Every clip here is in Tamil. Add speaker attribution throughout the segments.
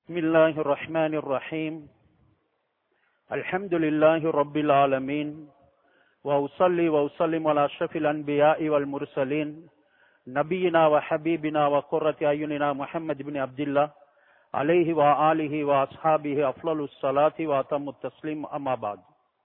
Speaker 1: بسم الله الرحمن الرحيم الحمد لله رب العالمين وأصلي وأسلم على أشرف الأنبياء والمرسلين نبينا وحبيبنا وقرة أعيننا محمد بن عبد الله عليه وآله وأصحابه أفضل الصلاة وأتم التسليم أما بعد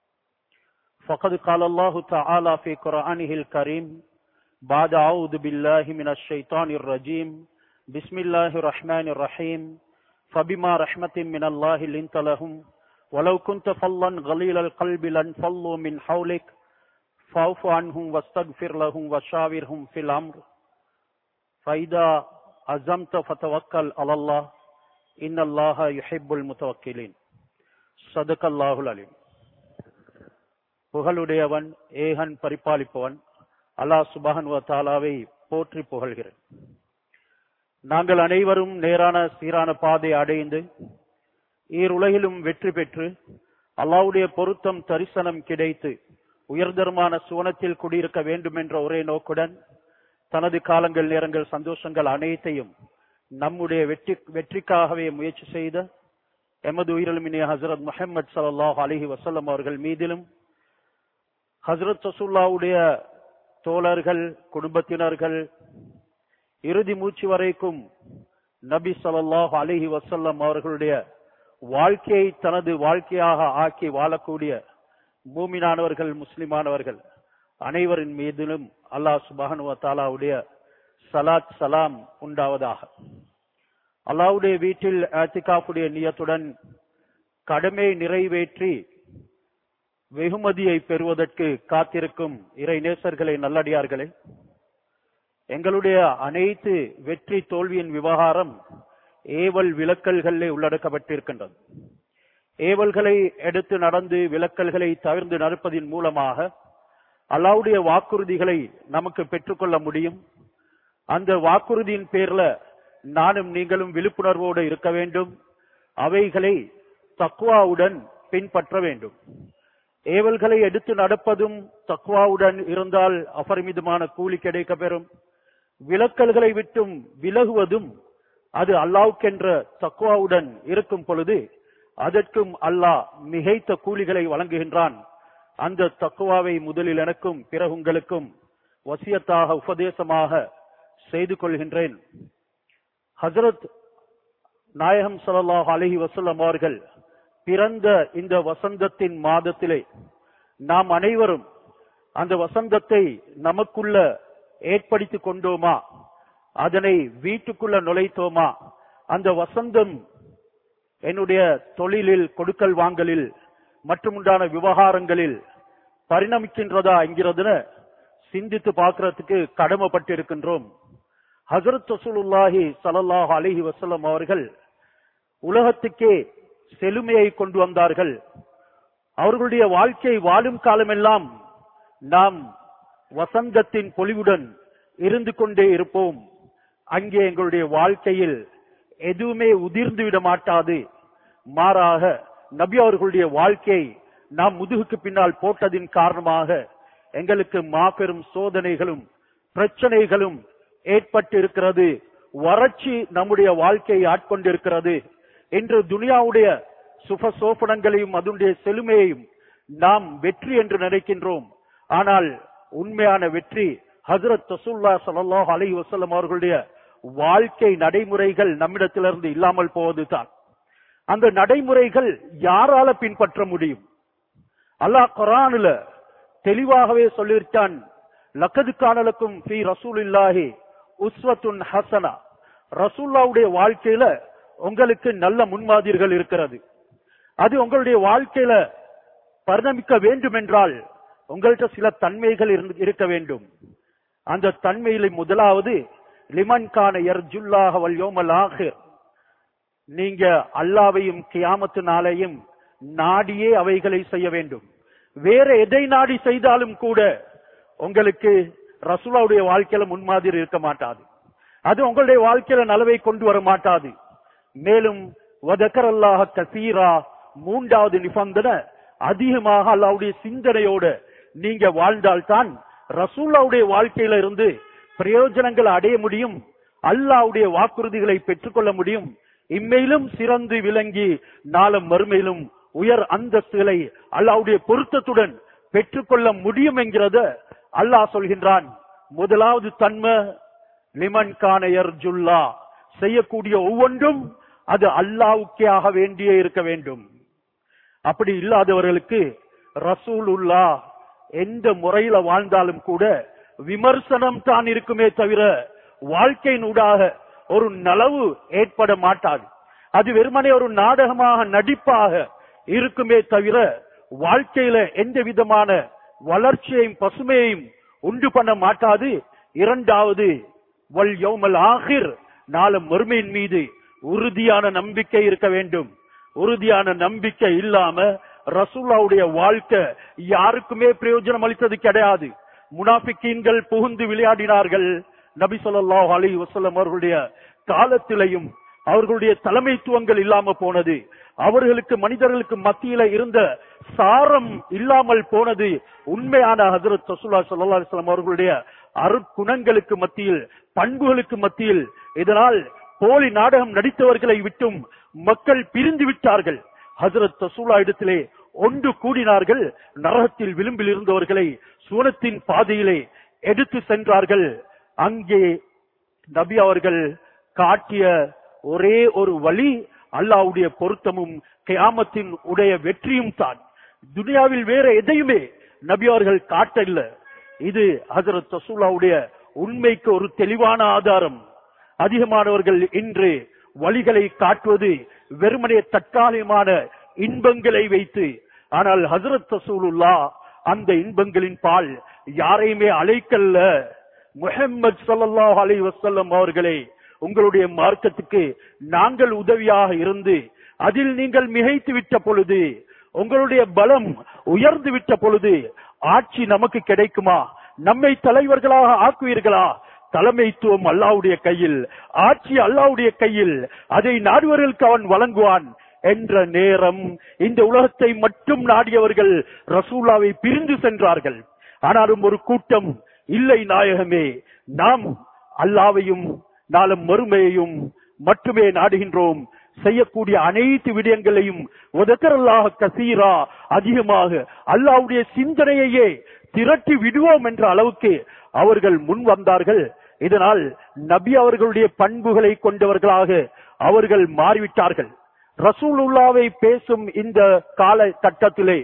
Speaker 1: فقد قال الله تعالى في قرآنه الكريم بعد أعوذ بالله من الشيطان الرجيم بسم الله الرحمن الرحيم فبما رحمة من الله لنت لهم ولو كنت فظا غليل القلب لانفضوا من حولك فاعف عنهم واستغفر لهم وشاورهم في الأمر فإذا عزمت فتوكل على الله إن الله يحب المتوكلين صدق الله العليم புகழுடையவன் ஏகன் பரிபாலிப்பவன் அல்லாஹ் சுபஹன் வ தாலாவை போற்றி புகழ்கிறேன் நாங்கள் அனைவரும் நேரான சீரான பாதை அடைந்து ஈருலகிலும் வெற்றி பெற்று அல்லாவுடைய பொருத்தம் தரிசனம் கிடைத்து உயர்தரமான சுவனத்தில் குடியிருக்க வேண்டும் என்ற ஒரே நோக்குடன் தனது காலங்கள் நேரங்கள் சந்தோஷங்கள் அனைத்தையும் நம்முடைய வெற்றி வெற்றிக்காகவே முயற்சி செய்த எமது உயிரிழமினிய ஹசரத் முஹம்மது சல்லாஹ் அலிஹி வசல்லம் அவர்கள் மீதிலும் ஹசரத் ரசூல்லாவுடைய தோழர்கள் குடும்பத்தினர்கள் இறுதி மூச்சு வரைக்கும் நபி ஸல்லல்லாஹு அலைஹி வஸல்லம் அவர்களுடைய வாழ்க்கையை தனது வாழ்க்கையாக ஆக்கி வாழக்கூடிய மூமினானவர்கள் முஸ்லிமானவர்கள் அனைவரின் மீதிலும் அல்லாஹ் சுபஹானு வ தஆலாவுடைய சலாத் சலாம் உண்டாவதாக அல்லாஹ்வுடைய வீட்டில் ஆத்திகாஃபுடைய நியத்துடன் கடமை நிறைவேற்றி வெகுமதியை பெறுவதற்கு காத்திருக்கும் இறை நேசர்களை நல்லடியார்களே எங்களுடைய அனைத்து வெற்றி தோல்வியின் விவகாரம் ஏவல் விலக்கல்களே உள்ளடக்கப்பட்டிருக்கின்றது ஏவல்களை எடுத்து நடந்து விலக்கல்களை தவிர்த்து நடப்பதின் மூலமாக அல்லாவுடைய வாக்குறுதிகளை நமக்கு பெற்றுக்கொள்ள முடியும் அந்த வாக்குறுதியின் பேர்ல நானும் நீங்களும் விழிப்புணர்வோடு இருக்க வேண்டும் அவைகளை தக்குவாவுடன் பின்பற்ற வேண்டும் ஏவல்களை எடுத்து நடப்பதும் தக்குவாவுடன் இருந்தால் அபரிமிதமான கூலி கிடைக்க பெறும் விலக்கல்களை விட்டும் விலகுவதும் அது அல்லாவுக்கென்ற தக்குவாவுடன் இருக்கும் பொழுது அதற்கும் அல்லாஹ் மிகைத்த கூலிகளை வழங்குகின்றான் அந்த தக்குவாவை முதலில் எனக்கும் பிறகு உங்களுக்கும் வசியத்தாக உபதேசமாக செய்து கொள்கின்றேன் ஹசரத் நாயகம் சல்லாஹ் அலஹி வசல்லம் அவர்கள் பிறந்த இந்த வசந்தத்தின் மாதத்திலே நாம் அனைவரும் அந்த வசந்தத்தை நமக்குள்ள ஏற்படுத்தி கொண்டோமா அதனை வீட்டுக்குள்ள நுழைத்தோமா அந்த வசந்தம் என்னுடைய தொழிலில் கொடுக்கல் வாங்கலில் மற்றும் உண்டான விவகாரங்களில் பரிணமிக்கின்றதா என்கிறதுன சிந்தித்து பார்க்கறதுக்கு கடமைப்பட்டிருக்கின்றோம் ஹசரத் ரசூலுல்லாஹி சலல்லாஹ் அலிஹி வசல்லம் அவர்கள் உலகத்துக்கே செழுமையை கொண்டு வந்தார்கள் அவர்களுடைய வாழ்க்கை வாழும் காலமெல்லாம் நாம் வசந்தத்தின் பொலிவுடன் இருந்து கொண்டே இருப்போம் அங்கே எங்களுடைய வாழ்க்கையில் எதுவுமே உதிர்ந்து விட மாட்டாது மாறாக நபி அவர்களுடைய வாழ்க்கை நாம் முதுகுக்கு பின்னால் போட்டதின் காரணமாக எங்களுக்கு மாபெரும் சோதனைகளும் பிரச்சனைகளும் ஏற்பட்டு இருக்கிறது வறட்சி நம்முடைய வாழ்க்கையை ஆட்கொண்டிருக்கிறது இன்று துனியாவுடைய சுப சோபனங்களையும் அதனுடைய செழுமையையும் நாம் வெற்றி என்று நினைக்கின்றோம் ஆனால் உண்மையான வெற்றி ஹசரத் தசுல்லா சல்லாஹ் அலி வசல்லம் அவர்களுடைய வாழ்க்கை நடைமுறைகள் நம்மிடத்திலிருந்து இல்லாமல் போவதுதான் அந்த நடைமுறைகள் யாரால பின்பற்ற முடியும் அல்லாஹ் குரானுல தெளிவாகவே சொல்லியிருக்கான் லக்கது காணலுக்கும் பி ரசூல் இல்லாஹி உஸ்வத்துன் ஹசனா ரசூல்லாவுடைய வாழ்க்கையில உங்களுக்கு நல்ல முன்மாதிரிகள் இருக்கிறது அது உங்களுடைய வாழ்க்கையில பரிணமிக்க வேண்டும் என்றால் உங்கள்கிட்ட சில தன்மைகள் இருக்க வேண்டும் அந்த தன்மையில முதலாவது லிமன் கான எர்ஜுல்லாக வல்யோமல் ஆகிர் நீங்க அல்லாவையும் கியாமத்து நாளையும் நாடியே அவைகளை செய்ய வேண்டும் வேற எதை நாடி செய்தாலும் கூட உங்களுக்கு ரசூலாவுடைய வாழ்க்கையில முன்மாதிரி இருக்க மாட்டாது அது உங்களுடைய வாழ்க்கையில நலவை கொண்டு வர மாட்டாது மேலும் வதக்கர் அல்லாஹ கசீரா மூன்றாவது நிபந்தனை அதிகமாக அல்லாவுடைய சிந்தனையோட நீங்க வாழ்ந்தால்தான் ரசூல்லாவுடைய வாழ்க்கையில இருந்து பிரயோஜனங்களை அடைய முடியும் அல்லாவுடைய வாக்குறுதிகளை பெற்றுக்கொள்ள முடியும் இம்மையிலும் சிறந்து விளங்கி நாளும் மறுமையிலும் உயர் அந்தஸ்துகளை அல்லாவுடைய பொருத்தத்துடன் பெற்றுக்கொள்ள முடியும் என்கிறத அல்லாஹ் சொல்கின்றான் முதலாவது தன்மை லிமன் கானையர் ஜுல்லா செய்யக்கூடிய ஒவ்வொன்றும் அது அல்லாவுக்கே ஆக வேண்டியே இருக்க வேண்டும் அப்படி இல்லாதவர்களுக்கு ரசூலுல்லா எந்த முறையில வாழ்ந்தாலும் கூட விமர்சனம் தான் இருக்குமே தவிர வாழ்க்கையினூடாக ஒரு நலவு ஏற்பட மாட்டாது அது வெறுமனே ஒரு நாடகமாக நடிப்பாக இருக்குமே தவிர வாழ்க்கையில எந்த விதமான வளர்ச்சியையும் பசுமையையும் உண்டு பண்ண மாட்டாது இரண்டாவது வல் யௌமல் ஆகிர் நாளும் மறுமையின் மீது உறுதியான நம்பிக்கை இருக்க வேண்டும் உறுதியான நம்பிக்கை இல்லாம ரசூலாவுடைய வாழ்க்கை யாருக்குமே பிரயோஜனம் அளித்தது கிடையாது முனாபிக்கீன்கள் புகுந்து விளையாடினார்கள் நபி ஸல்லல்லாஹு அலைஹி வஸல்லம் அவர்களுடைய காலத்திலையும் அவர்களுடைய தலைமைத்துவங்கள் இல்லாம போனது அவர்களுக்கு மனிதர்களுக்கு மத்தியில இருந்த சாரம் இல்லாமல் போனது உண்மையான ஹஜரத் ரசூலா ஸல்லல்லாஹு அலைஹி வஸல்லம் அவர்களுடைய அருட்குணங்களுக்கு மத்தியில் பண்புகளுக்கு மத்தியில் இதனால் போலி நாடகம் நடித்தவர்களை விட்டும் மக்கள் பிரிந்து விட்டார்கள் ஹஜரத் ரசூலா இடத்திலே ஒன்று கூடினார்கள் நரகத்தில் விளிம்பில் இருந்தவர்களை சூனத்தின் பாதையிலே எடுத்து சென்றார்கள் அங்கே நபி அவர்கள் காட்டிய ஒரே ஒரு வழி அல்லாவுடைய பொருத்தமும் கியாமத்தின் உடைய வெற்றியும் தான் துனியாவில் வேற எதையுமே நபி அவர்கள் காட்டல இது ஹஜரத் ரசூலாவுடைய உண்மைக்கு ஒரு தெளிவான ஆதாரம் அதிகமானவர்கள் இன்று வழிகளை காட்டுவது வெறுமனே தற்காலிகமான இன்பங்களை வைத்து ஆனால் ஹசரத் ரசூலுல்லா அந்த இன்பங்களின் பால் யாரையுமே அழைக்கல்ல முஹம்மது ஸல்லல்லாஹு அலைஹி வஸல்லம் அவர்களே உங்களுடைய மார்க்கத்துக்கு நாங்கள் உதவியாக இருந்து அதில் நீங்கள் மிகைத்து விட்ட பொழுது உங்களுடைய பலம் உயர்ந்து விட்ட பொழுது ஆட்சி நமக்கு கிடைக்குமா நம்மை தலைவர்களாக ஆக்குவீர்களா தலைமைத்துவம் அல்லாவுடைய கையில் ஆட்சி அல்லாவுடைய கையில் அதை நாடுவர்களுக்கு அவன் வழங்குவான் என்ற நேரம் இந்த உலகத்தை மட்டும் நாடியவர்கள் ரசூலாவை பிரிந்து சென்றார்கள் ஆனாலும் ஒரு கூட்டம் இல்லை நாயகமே நாம் அல்லாவையும் நாளும் மறுமையையும் மட்டுமே நாடுகின்றோம் செய்யக்கூடிய அனைத்து விடயங்களையும் உதக்கரல்லாக கசீரா அதிகமாக அல்லாவுடைய சிந்தனையையே திரட்டி விடுவோம் என்ற அளவுக்கு அவர்கள் முன் வந்தார்கள் இதனால் நபி அவர்களுடைய பண்புகளை கொண்டவர்களாக அவர்கள் மாறிவிட்டார்கள் ரசூலுல்லாவை பேசும் இந்த கால கட்டத்திலே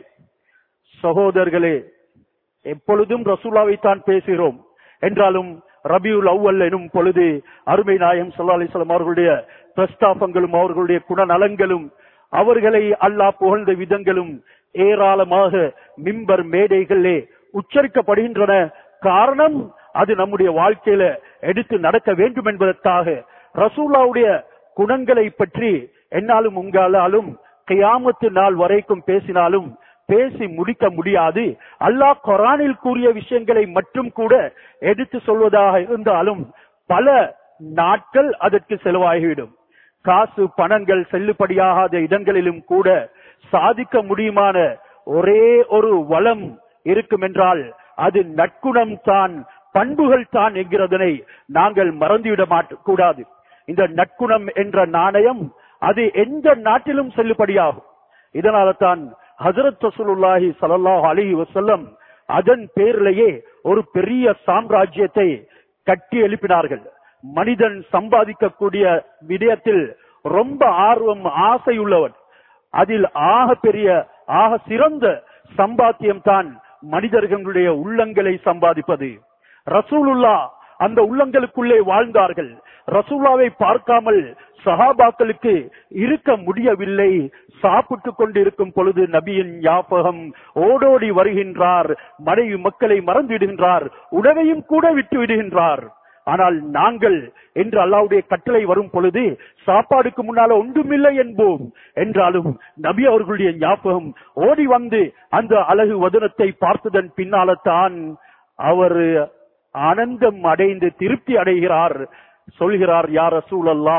Speaker 1: சகோதரர்களே எப்பொழுதும் ரசூலாவை தான் பேசுகிறோம் என்றாலும் ரபியுல் அவ்வல் எனும் பொழுது அருமை நாயம் சல்லா அலிஸ்லாம் அவர்களுடைய பிரஸ்தாபங்களும் அவர்களுடைய குணநலங்களும் அவர்களை அல்லாஹ் புகழ்ந்த விதங்களும் ஏராளமாக மிம்பர் மேடைகளிலே உச்சரிக்கப்படுகின்றன காரணம் அது நம்முடைய வாழ்க்கையில எடுத்து நடக்க வேண்டும் என்பதற்காக ரசூலாவுடைய குணங்களை பற்றி என்னாலும் உங்களாலும் கியாமத்து நாள் வரைக்கும் பேசினாலும் பேசி முடிக்க முடியாது அல்லாஹ் குரானில் கூறிய விஷயங்களை மட்டும் கூட எடுத்து சொல்வதாக இருந்தாலும் பல நாட்கள் அதற்கு செலவாகிவிடும் காசு பணங்கள் செல்லுபடியாகாத இடங்களிலும் கூட சாதிக்க முடியுமான ஒரே ஒரு வளம் இருக்கும் என்றால் அது நற்குணம் தான் பண்புகள் தான் என்கிறதனை நாங்கள் மறந்துவிட மாட்ட கூடாது இந்த நற்குணம் என்ற நாணயம் அது எந்த நாட்டிலும் செல்லுபடியாகும் இதனால தான் ஹசரத் ரசூலுல்லாஹி ஸல்லல்லாஹு அலைஹி வஸல்லம் அதன் பேரிலேயே ஒரு பெரிய சாம்ராஜ்யத்தை கட்டி எழுப்பினார்கள் மனிதன் சம்பாதிக்கக்கூடிய விடயத்தில் ரொம்ப ஆர்வம் ஆசை உள்ளவன் அதில் ஆக பெரிய ஆக சிறந்த சம்பாத்தியம் தான் மனிதர்களுடைய உள்ளங்களை சம்பாதிப்பது ரசூலுல்லா அந்த உள்ளங்களுக்குள்ளே வாழ்ந்தார்கள் ரசூலாவை பார்க்காமல் சஹாபாக்களுக்கு இருக்க முடியவில்லை சாப்பிட்டு கொண்டிருக்கும் பொழுது நபியின் ஞாபகம் ஓடோடி வருகின்றார் மனைவி மக்களை மறந்துவிடுகின்றார் உணவையும் கூட விட்டு விடுகின்றார் ஆனால் நாங்கள் என்று அல்லாவுடைய கட்டளை வரும் பொழுது சாப்பாடுக்கு முன்னால ஒன்றுமில்லை என்போம் என்றாலும் நபி அவர்களுடைய ஞாபகம் ஓடி வந்து அந்த அழகு வதனத்தை பார்த்ததன் பின்னால தான் அவர் ஆனந்தம் அடைந்து திருப்தி அடைகிறார் சொல்கிறார் யார் ரசூலல்லா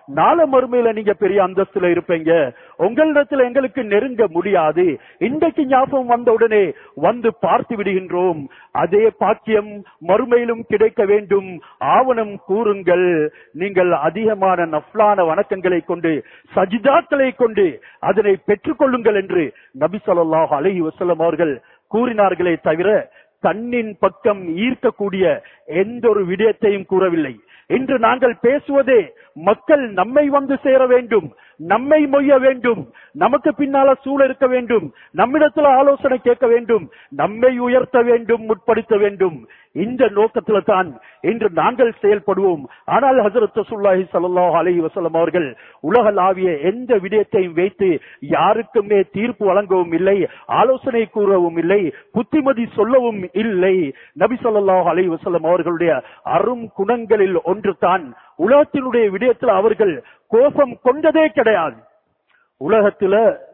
Speaker 1: நாள மறுமையில நீங்க பெரிய அந்தஸ்துல இருப்பீங்க உங்களிடத்துல எங்களுக்கு நெருங்க முடியாது இன்றைக்கு ஞாபகம் வந்த உடனே வந்து பார்த்து விடுகின்றோம் அதே பாக்கியம் மறுமையிலும் கிடைக்க வேண்டும் ஆவணம் கூறுங்கள் நீங்கள் அதிகமான நஃப்லான வணக்கங்களை கொண்டு சஜிதாக்களை கொண்டு அதனை பெற்றுக்கொள்ளுங்கள் என்று நபி ஸல்லல்லாஹு அலைஹி வஸல்லம் அவர்கள் கூறினார்களே தவிர தன்னின் பக்கம் ஈர்க்கக்கூடிய எந்த ஒரு விடயத்தையும் கூறவில்லை இன்று நாங்கள் பேசுவதே மக்கள் நம்மை வந்து சேர வேண்டும் நம்மை மொய்ய வேண்டும் நமக்கு பின்னால சூழ இருக்க வேண்டும் நம்மிடத்துல ஆலோசனை கேட்க வேண்டும் நம்மை உயர்த்த வேண்டும் முற்படுத்த வேண்டும் இந்த நோக்கத்துல தான் இன்று நாங்கள் செயல்படுவோம் ஆனால் ஹசரத் ரசூலுல்லாஹி ஸல்லல்லாஹு அலைஹி வஸல்லம் அவர்கள் உலகளாவிய எந்த விடயத்தையும் வைத்து யாருக்குமே தீர்ப்பு வழங்கவும் இல்லை ஆலோசனை கூறவும் இல்லை புத்திமதி சொல்லவும் இல்லை நபி ஸல்லல்லாஹு அலைஹி வஸல்லம் அவர்களுடைய அரும் குணங்களில் ஒன்று தான் உலகத்தினுடைய விடயத்தில் அவர்கள் கோபம் கொண்டதே கிடையாது உலகத்துல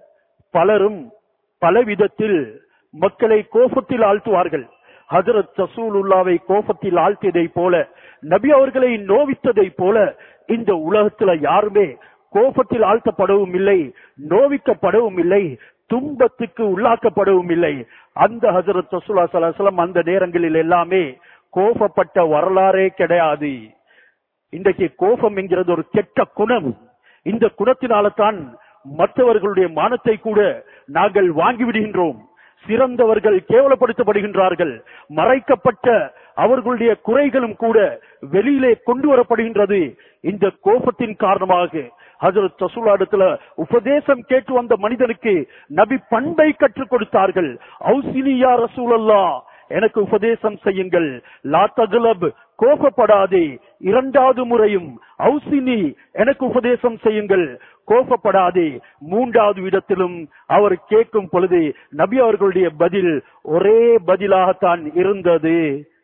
Speaker 1: பலரும் பல விதத்தில் மக்களை கோபத்தில் ஆழ்த்துவார்கள் ஹஜரத் ரசூலுல்லாவை கோபத்தில் ஆழ்த்தியதை போல நபி அவர்களை நோவித்ததை போல இந்த உலகத்துல யாருமே கோபத்தில் ஆழ்த்தப்படவும் இல்லை நோவிக்கப்படவும் இல்லை துன்பத்துக்கு உள்ளாக்கப்படவும் இல்லை அந்த ஹஜரத் ரசூலா சலாசலம் அந்த நேரங்களில் எல்லாமே கோபப்பட்ட வரலாறே கிடையாது இன்றைக்கு கோபம் என்கிறது ஒரு கெட்ட குணம் இந்த குணத்தினால தான் மற்றவர்களுடைய மானத்தை கூட நாங்கள் வாங்கி விடுகின்றோம் சிறந்தவர்கள் கேவலப்படுத்தப்படுகின்றார்கள் மறைக்கப்பட்ட அவர்களுடைய குறைகளும் கூட வெளியிலே கொண்டு வரப்படுகின்றது இந்த கோபத்தின் காரணமாக ஹஜரத் ரசூலாடத்துல உபதேசம் கேட்டு வந்த மனிதனுக்கு நபி பண்பை கற்றுக் கொடுத்தார்கள் ஔசினியா ரசூலல்லா எனக்கு உபதேசம் செய்யுங்கள் லா தகுலப் கோபப்படாதே இரண்டாவது முறையும் ஔசினி எனக்கு உபதேசம் செய்யுங்கள் கோபப்படாதே மூன்றாவது விதத்திலும் அவர் கேட்கும் பொழுது நபி அவர்களுடைய பதில் ஒரே பதிலாகத்தான் இருந்தது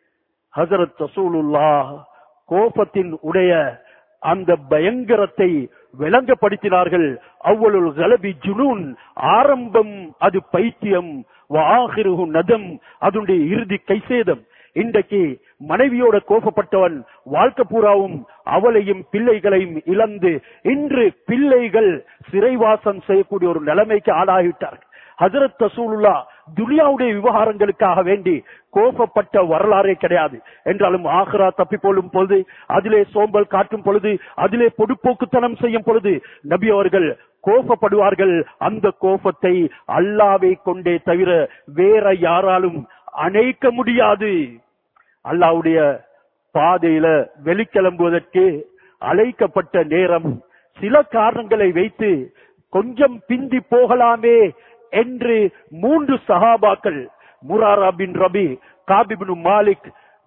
Speaker 1: ஹசரத் ரசூலுல்லா கோபத்தின் உடைய அந்த பயங்கரத்தை விளங்கப்படுத்தினார்கள் அவ்வளவு கலபி ஜுனூன் ஆரம்பம் அது பைத்தியம் வாகிருகு நதம் அதனுடைய இறுதி கைசேதம் இன்றைக்கு மனைவியோட கோபப்பட்டவன் வாழ்க்கை பூராவும் அவளையும் பிள்ளைகளையும் இழந்து இன்று பிள்ளைகள் சிறைவாசம் செய்யக்கூடிய ஒரு நிலைமைக்கு ஆளாகிவிட்டார்கள் ஹசரத் ரசூலுல்லா துனியாவுடைய விவகாரங்களுக்காக வேண்டி கோபப்பட்ட வரலாறே கிடையாது என்றாலும் ஆஹ்ரா தப்பி போலும் பொழுது அதிலே சோம்பல் காட்டும் பொழுது அதிலே பொடுப்போக்குத்தனம் செய்யும் பொழுது நபி அவர்கள் கோபப்படுவார்கள் அந்த கோபத்தை அல்லாவை கொண்டே தவிர வேற யாராலும் அணைக்க முடியாது அல்லாவுடைய பாதையில வெளிக்கிளம்புவதற்கு அழைக்கப்பட்ட நேரம் சில காரணங்களை வைத்து கொஞ்சம் பிந்தி போகலாமே என்று மூன்று சஹாபாக்கள் முராரா பின் ரபி காபிபின் மாலிக்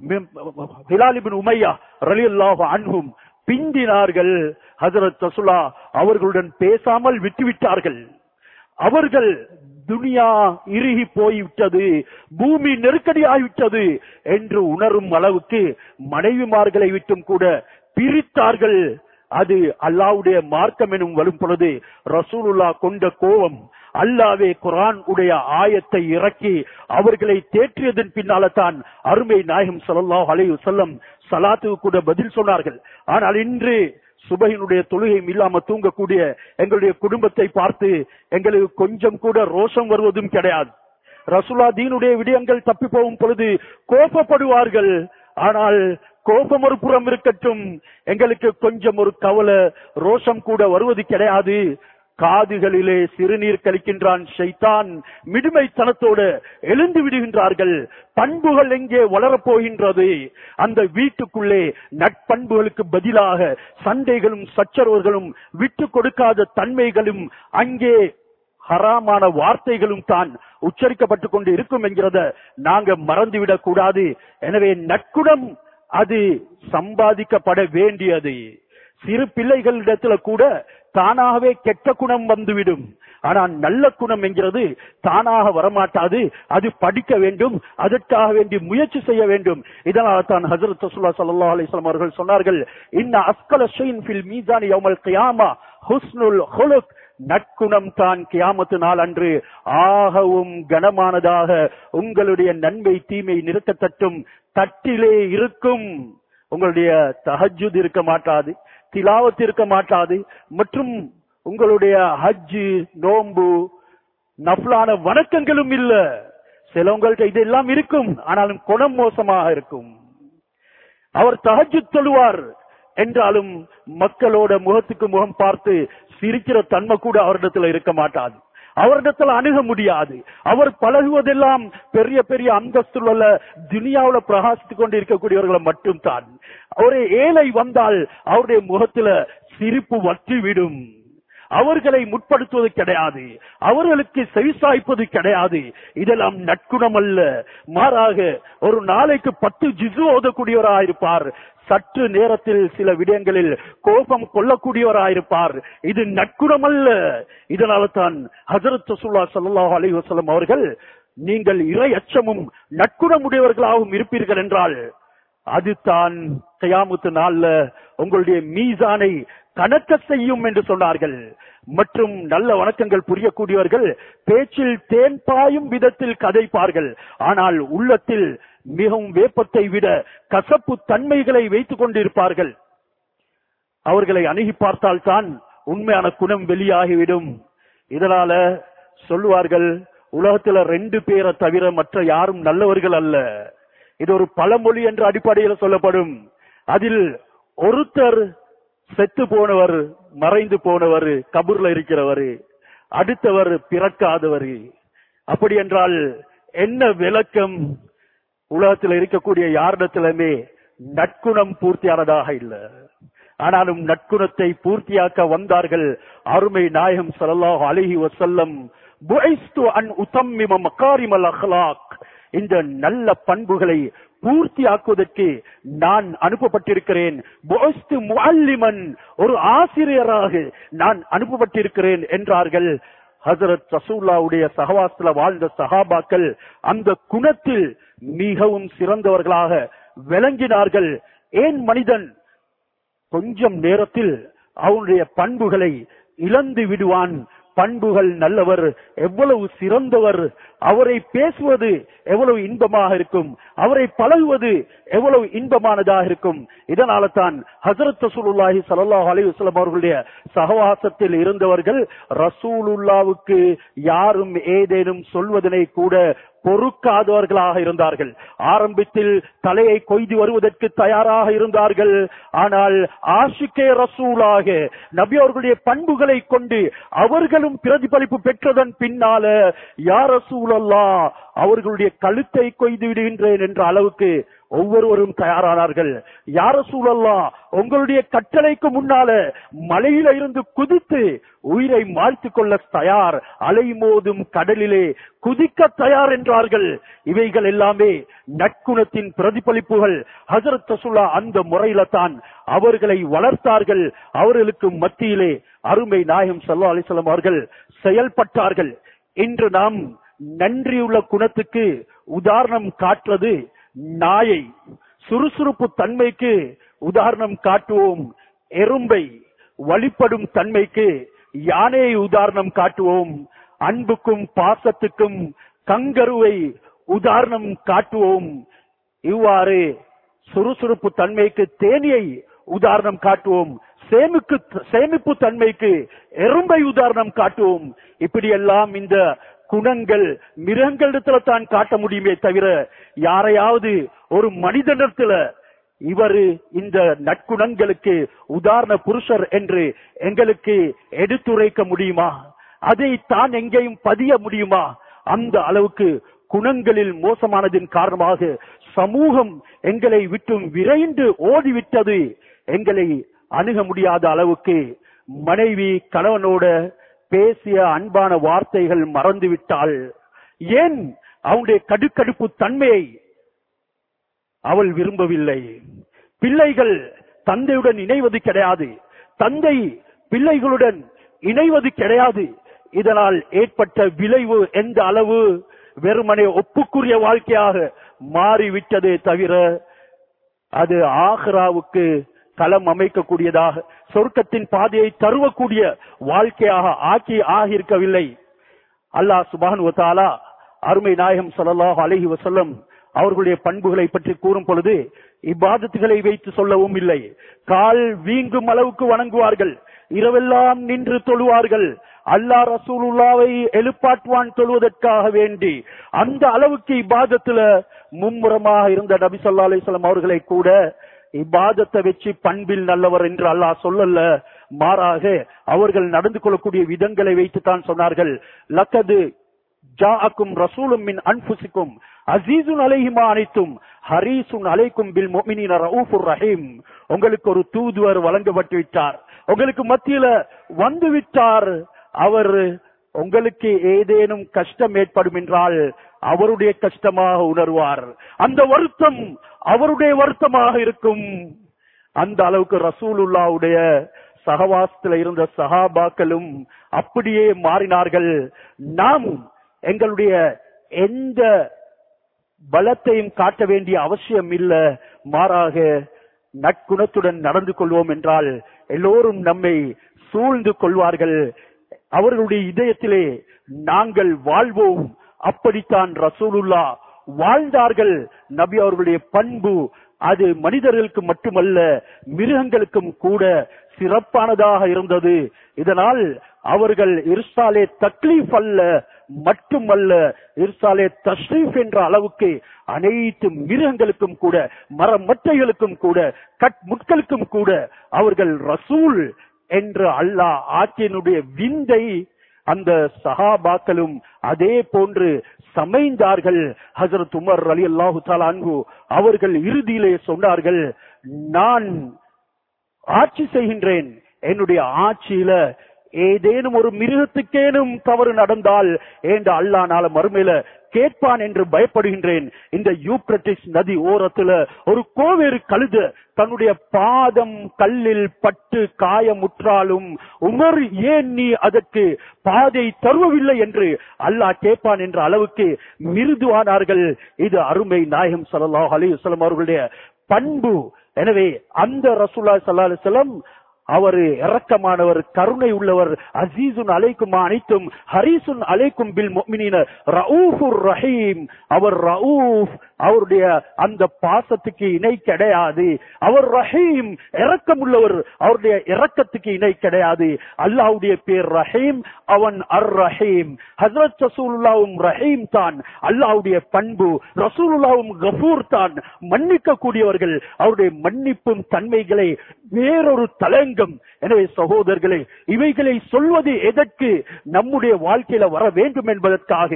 Speaker 1: ஹிலாலிபின் உமையா ரலியல்லாஹு அன்ஹும் பிந்தினார்கள் ஹசரத் ரசுல்லா அவர்களுடன் பேசாமல் விட்டுவிட்டார்கள் அவர்கள் துனியா இறுகி போய்விட்டது பூமி நெருக்கடியாகிவிட்டது என்று உணரும் அளவுக்கு மனைவிமார்களை விட்டும் கூட பிரித்தார்கள் அது அல்லாவுடைய மார்க்கம் எனும் வரும் பொழுது ரசூலுல்லா கொண்ட கோபம் அல்லாவே குரான் உடைய ஆயத்தை இறக்கி அவர்களை தேற்றியதன் பின்னால தான் அருமை நாயகம் ஸல்லல்லாஹு அலைஹி வஸல்லம் சலாத்துக்கு கூட பதில் சொன்னார்கள் ஆனால் இன்று சுபையினுடைய தொழுகையும் இல்லாம தூங்கக்கூடிய எங்களுடைய குடும்பத்தை பார்த்து எங்களுக்கு கொஞ்சம் கூட ரோஷம் வருவதும் கிடையாது ரசுல்லா தீனுடைய விடயங்கள் தப்பி போகும் பொழுது கோபப்படுவார்கள் ஆனால் கோபம் ஒரு புறம் இருக்கட்டும் எங்களுக்கு கொஞ்சம் ஒரு கவலை ரோஷம் கூட வருவது கிடையாது காதுகளிலே சிறுநீர் கழிக்கின்றான் ஷைத்தான் மிடுமைத்தனத்தோடு எழுந்து விடுகின்றார்கள் பண்புகள் எங்கே வளரப் போகின்றது அந்த வீட்டுக்குள்ளே நட்பண்புகளுக்கு பதிலாக சண்டைகளும் சச்சரவுகளும் விட்டு கொடுக்காத தன்மைகளும் அங்கே ஹராமான வார்த்தைகளும் தான் உச்சரிக்கப்பட்டுக் கொண்டு இருக்கும் என்கிறத நாங்க மறந்துவிடக் கூடாது எனவே நற்குணம் அது சம்பாதிக்கப்பட வேண்டியது சிறு பிள்ளைகளிடத்துல கூட தானாகவே கெட்ட குணம் வந்துவிடும் ஆனால் நல்ல குணம் என்கிறது தானாக வரமாட்டாது அது படிக்க வேண்டும் அதற்காக வேண்டி முயற்சி செய்ய வேண்டும் இதனால தான் ஹசரத் ரசூல்லா ஸல்லல்லாஹு அலைஹி வஸல்லம் அவர்கள் சொன்னார்கள் இன்ன அஸ்கல ஷைன் ஃபில் மீசான் யௌமல் கியாமா ஹுஸ்னுல் ஹுலுக் நற்குணம் தான் கியாமத்து நாள் அன்று ஆகவும் கனமானதாக உங்களுடைய நன்மை தீமை நிறுத்தத்தட்டும் தட்டிலே இருக்கும் உங்களுடைய தஹஜுத் இருக்க மாட்டாது திலாவத் இருக்க மாட்டாது மற்றும் உங்களுடைய ஹஜ்ஜு நோன்பு நஃப்லான வணக்கங்களும் இல்ல சிலவங்கள்ட்ட இதெல்லாம் இருக்கும் ஆனாலும் குணம் மோசமாக இருக்கும் அவர் தஹஜ்ஜு தொழுவார் என்றாலும் மக்களோட முகத்துக்கு முகம் பார்த்து சிரிக்கிற தன்மை கூட அவரிடத்துல இருக்க மாட்டாது அவரிடத்துல அணுக முடியாது அவர் பழகுவதெல்லாம் பெரிய பெரிய அந்தஸ்துள்ள உள்ள துனியாவுல பிரகாசித்துக் கொண்டு இருக்கக்கூடியவர்களை மட்டும்தான் ஒரு ஏழை வந்தால் அவருடைய முகத்துல சிரிப்பு வற்றிவிடும் அவர்களை முற்படுத்துவது கிடையாது அவர்களுக்கு செவிசாய்ப்பது கிடையாது இதெல்லாம் நற்குணம் அல்ல மாறாக ஒரு நாளைக்கு பத்து ஜிசு ஓதக்கூடியவராயிருப்பார் சற்று நேரத்தில் சில விடயங்களில் கோபம் கொள்ளக்கூடியவராயிருப்பார் இது நற்குணம் அல்ல இதனால தான் ஹசரத் ரசூல்லா ஸல்லல்லாஹு அலைஹி வஸல்லம் அவர்கள் நீங்கள் இறை அச்சமும் நற்குணமுடையவர்களாகவும் இருப்பீர்கள் என்றால் அதுதான் கயாமத்து நாள்ல உங்களுடைய மீசானை கணக்க செய்யும் என்று சொன்னார்கள் மற்றும் நல்ல வணக்கங்கள் புரியக்கூடியவர்கள் பேச்சில் தேன் பாயும் விதத்தில் கதைப்பார்கள் ஆனால் உள்ளத்தில் மிகவும் வேப்பத்தை விட கசப்பு தன்மைகளை வைத்துக் கொண்டிருப்பார்கள் அவர்களை அணுகி பார்த்தால்தான் உண்மையான குணம் வெளியாகிவிடும் இதனால சொல்லுவார்கள் உலகத்துல ரெண்டு பேரை தவிர மற்ற யாரும் நல்லவர்கள் அல்ல இது ஒரு பழமொழி என்ற அடிப்படையில் சொல்லப்படும் அதில் ஒருத்தர் செத்து போனவர் மறைந்து போனவர் கபூர்ல இருக்கிறவர் அடுத்தவர் பிறக்காதவர் அப்படி என்றால் என்ன விளக்கம் உலகத்தில் இருக்கக்கூடிய யாரிடத்திலுமே நற்குணம் பூர்த்தியானதாக இல்லை ஆனாலும் நற்குணத்தை பூர்த்தியாக்க வந்தார்கள் அருமை நாயகம் ஸல்லல்லாஹு அலைஹி வஸல்லம் புஇஸ்து அன் உத்தம்மிம மகாரிமல் அஹ்லாக் இந்த நல்ல பண்புகளை பூர்த்தியாக்குவதற்கு நான் அனுப்பப்பட்டிருக்கிறேன் புஇஸ்து முஅல்லிமன் ஒரு ஆசிரியராக நான் அனுப்பப்பட்டிருக்கிறேன் என்றார்கள் ஹசரத் ரசூல்லாவுடைய சகவாசத்துல வாழ்ந்த சஹாபாக்கள் அந்த குணத்தில் மிகவும் சிறந்தவர்களாக விளங்கினார்கள் ஏன் மனிதன் கொஞ்சம் நேரத்தில் அவனுடைய பண்புகளை இழந்து விடுவான் பண்புகள் நல்லவர் எவ்வளவு சிறந்தவர் அவரை பேசுவது எவ்வளவு இன்பமாக இருக்கும் அவரை பழகுவது எவ்வளவு இன்பமானதாக இருக்கும் இதனால தான் ஹசரத் ரசூலுல்லாஹி ஸல்லல்லாஹு அலைஹி வஸல்லம் அவர்களுடைய சகவாசத்தில் இருந்தவர்கள் ரசூலுல்லாவுக்கு யாரும் ஏதேனும் சொல்வதனை கூட பொறுக்காதவர்களாக இருந்தார்கள் ஆரம்பத்தில் தலையை கொய்து வருவதற்கு தயாராக இருந்தார்கள் ஆனால் ஆஷிக்கே ரசூலாக நபி அவர்களுடைய பண்புகளை கொண்டு அவர்களும் பிரதிபலிப்பு பெற்றதன் பின்னால யார் ரசூலல்லா அவர்களுடைய கழுத்தை கொய்து விடுகின்றேன் என்ற அளவுக்கு ஒவ்வொருவரும் தயாரானார்கள் யார சூழல்லா உங்களுடைய கட்டளைக்கு முன்னால மலையில இருந்து குதித்து உயிரை மாய்த்துக் கொள்ள தயார் அலை மோதும் கடலிலே குதிக்க தயார் என்றார்கள் இவைகள் எல்லாமே நற்குணத்தின் பிரதிபலிப்புகள் ஹசரத் ரசூல்லா அந்த முறையில தான் அவர்களை வளர்த்தார்கள் அவர்களுக்கு மத்தியிலே அருமை நாயகம் சல்லா அலிசல்லாம் அவர்கள் செயல்பட்டார்கள் இன்று நாம் நன்றியுள்ள குணத்துக்கு உதாரணம் காட்டுறது நாயை சுறுசுறுப்பு தன்மைக்கு உதாரணம் காட்டுவோம் எறும்பை வழிபடும் தன்மைக்கு யானையை உதாரணம் காட்டுவோம் அன்புக்கும் பாசத்துக்கும் கங்கருவை உதாரணம் காட்டுவோம் இவ்வாறு சுறுசுறுப்பு தன்மைக்கு தேனியை உதாரணம் காட்டுவோம் சேமிக்கு சேமிப்பு தன்மைக்கு எறும்பை உதாரணம் காட்டுவோம் இப்படியெல்லாம் இந்த குணங்கள் மிருகங்களிடத்துல தான் காட்ட முடியுமே தவிர யாரையாவது ஒரு மனிதனிடத்துல இவரு இந்த நற்குணங்களுக்கு உதாரண புருஷர் என்று எங்களுக்கு எடுத்துரைக்க முடியுமா அதை தான் எங்கேயும் பதிய முடியுமா அந்த அளவுக்கு குணங்களில் மோசமானதின் காரணமாக சமூகம் எங்களை விட்டும் விரைந்து ஓடிவிட்டது எங்களை அணுக முடியாத அளவுக்கு மனைவி கணவனோட பேசிய அன்பான வார்த்தைகள் மறந்துவிட்டாள் ஏன் அவனுடைய கடுக்கடுப்பு தன்மையை அவள் விரும்பவில்லை பிள்ளைகள் தந்தையுடன் இணைவது கிடையாது தந்தை பிள்ளைகளுடன் இணைவது கிடையாது இதனால் ஏற்பட்ட விளைவு எந்த அளவு வெறுமனே ஒப்புக்குரிய வாழ்க்கையாக மாறிவிட்டதே தவிர அது ஆஹ்ராவுக்கு களம் அமைக்கக்கூடியதாக சொர்க்கத்தின் பாதையை தருவக்கூடிய வாழ்க்கையாக ஆக்கி ஆகியிருக்கவில்லை அல்லாஹ் சுபான் வத்தாலா அருமை நாயகம் ஸல்லல்லாஹு அலைஹி வஸல்லம் அவர்களுடைய பண்புகளை பற்றி கூறும் பொழுது இப்பாதத்துகளை வைத்து சொல்லவும் இல்லை கால் வீங்கும் அளவுக்கு வணங்குவார்கள் இரவெல்லாம் நின்று தொழுவார்கள் அல்லா ரசூலுல்லாவை எழுப்பாட்டுவான் தொழுவதற்காக வேண்டி அந்த அளவுக்கு இப்பாதத்துல மும்முரமாக இருந்த நபி சொல்லா அலிஸ்லாம் அவர்களை கூட இப்பாதத்தை வச்சு பண்பில் நல்லவர் என்று அல்லாஹ் சொல்லல மாறாக அவர்கள் நடந்து கொள்ளக்கூடிய விதங்களை வைத்து தான் சொன்னார்கள் லக்கது ஜாஅக்கும் ரசூலும் மின் அன்புசிக்கும் அசீசுன் அலைஹிமா அனைத்தும் ஹரீசுன் அலைக்கும் பில் மொமினின ரவுஃபுர் ரஹீம் உங்களுக்கு ஒரு தூதுவர் வழங்கப்பட்டு விட்டார் உங்களுக்கு மத்தியில வந்து விட்டார் அவர் உங்களுக்கு ஏதேனும் கஷ்டம் ஏற்படும் என்றால் அவருடைய கஷ்டமாக உணர்வார் அந்த வருத்தம் அவருடைய வருத்தமாக இருக்கும் அந்த அளவுக்கு ரசூலுல்லாவுடைய சகவாசத்துல இருந்த சகாபாக்களும் அப்படியே மாறினார்கள் நாம் எங்களுடைய எந்த பலத்தையும் காட்ட வேண்டிய அவசியம் இல்ல மாறாக நற்குணத்துடன் நடந்து கொள்வோம் என்றால் எல்லோரும் நம்மை சூழ்ந்து கொள்வார்கள் அவர்களுடைய இதயத்திலே நாங்கள் வாழ்வோம் அப்படித்தான் ரசூலுல்லா வாழ்ந்தார்கள் நபி அவர்களுடைய பண்பு அது மனிதர்களுக்கு மட்டுமல்ல மிருகங்களுக்கும் கூட சிறப்பானதாக இருந்தது இதனால் அவர்கள் இர்சாலே தக்லீஃப் அல்ல மட்டுமல்ல இர்சாலே தஷ்ரீஃப் என்ற அளவுக்கு அனைத்து மிருகங்களுக்கும் கூட மரமட்டைகளுக்கும் கூட கட் முட்களுக்கும் கூட அவர்கள் ரசூல் என்று அல்லாஹ் ஆற்றினுடைய விந்தை அந்த சஹாபாக்களும் அதே போன்று சமைந்தார்கள் ஹசரத் உமர் அலி அல்லாஹு அன்பு அவர்கள் இறுதியிலே சொன்னார்கள் நான் ஆட்சி செய்கின்றேன் என்னுடைய ஆட்சியில ஏதேனும் ஒரு மிருகத்துக்கேனும் தவறு நடந்தால் ஏண்ட அல்லா நாள மறுமையில கேட்பான் என்று பயப்படுகின்றேன் இந்த யூப்ரட்டிஸ் நதி ஓரத்துல ஒரு கோவேறு கழுத தன்னுடைய பாதம் கல்லில் பட்டு காயமுற்றாலும் உமர் ஏன் நீ அதற்கு பாதை தருவவில்லை என்று அல்லாஹ் கேட்பான் என்ற அளவுக்கு மிருதுவானார்கள் இது அருமை நாயகம் சல்லாஹ் அலிவசலம் அவர்களுடைய பண்பு எனவே அந்த ரசூல்லா சல்லா அலிஸ்லம் அவர் இரக்கமானவர் கருணை உள்ளவர் அசீசுன் அலைக்கும் அனைத்தும் ஹரீசுன் அலைக்கும் பில் மொமினின ரவுஃபுர் ரஹீம் அவர் ரவுஃப் அவருடைய அந்த பாசத்துக்கு இணை கிடையாது அவர் ரஹீம் இரக்கம் உள்ளவர் அவருடைய இரக்கத்துக்கு இணை கிடையாது அல்லாஹ்வுடைய பேர் ரஹீம் அவன் அர் ரஹீம் ஹசரத் ரசூலுல்லாவும் ரஹீம் தான் அல்லாஹ்வுடைய பண்பு ரசூலுல்லாவும் கஃபூர் தான் மன்னிக்க கூடியவர்கள் அவருடைய மன்னிப்பும் தன்மைகளை வேறொரு தலங்கம் எனவே சகோதரர்களே இவைகளை சொல்வது எதற்கு நம்முடைய வாழ்க்கையில வர வேண்டும் என்பதற்காக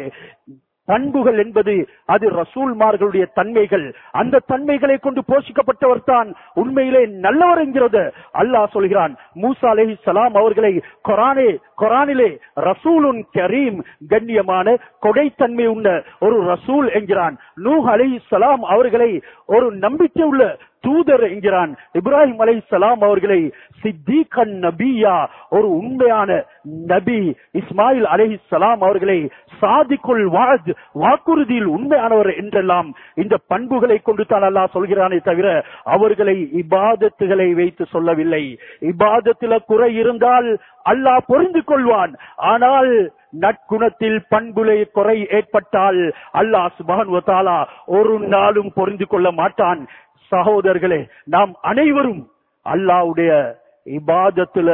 Speaker 1: பண்புகள் என்பது அது ரசூல்மார்களுடைய தன்மைகள் அந்த தன்மைகளை கொண்டு போஷிக்கப்பட்டவர் தான் உண்மையிலே நல்லவர் என்கிறது அல்லாஹ் சொல்கிறான் மூசா அலஹி சலாம் அவர்களை கொரானே கொரானிலே ரசூலுன் கரீம் கண்ணியமான கொடைத்தன்மை உள்ள ஒரு ரசூல் என்கிறான் நூஹ் அலஹி சலாம் அவர்களை ஒரு நம்பிக்கை உள்ள தூதர் என்கிறான் இப்ராஹிம் அலை சலாம் அவர்களை சித்திகன் நபியா ஒரு உண்மையான நபி இஸ்மாயில் அலஹி சலாம் அவர்களை சாதிக்குள் வாஜ் வாக்குறுதியில் உண்மையானவர் என்றெல்லாம் இந்த பண்புகளை கொண்டு தான் அல்லாஹ் சொல்கிறானே தவிர அவர்களை இபாதத்துகளை வைத்து சொல்லவில்லை இபாதத்தில குறை இருந்தால் அல்லாஹ் பொருந்து கொள்வான் ஆனால் நற்குணத்தில் பண்புலை குறை ஏற்பட்டால் அல்லாஹ் சுபான் ஒரு நாளும் பொருந்து கொள்ள மாட்டான் சகோதரர்களே நாம் அனைவரும் அல்லாவுடைய இபாதத்துல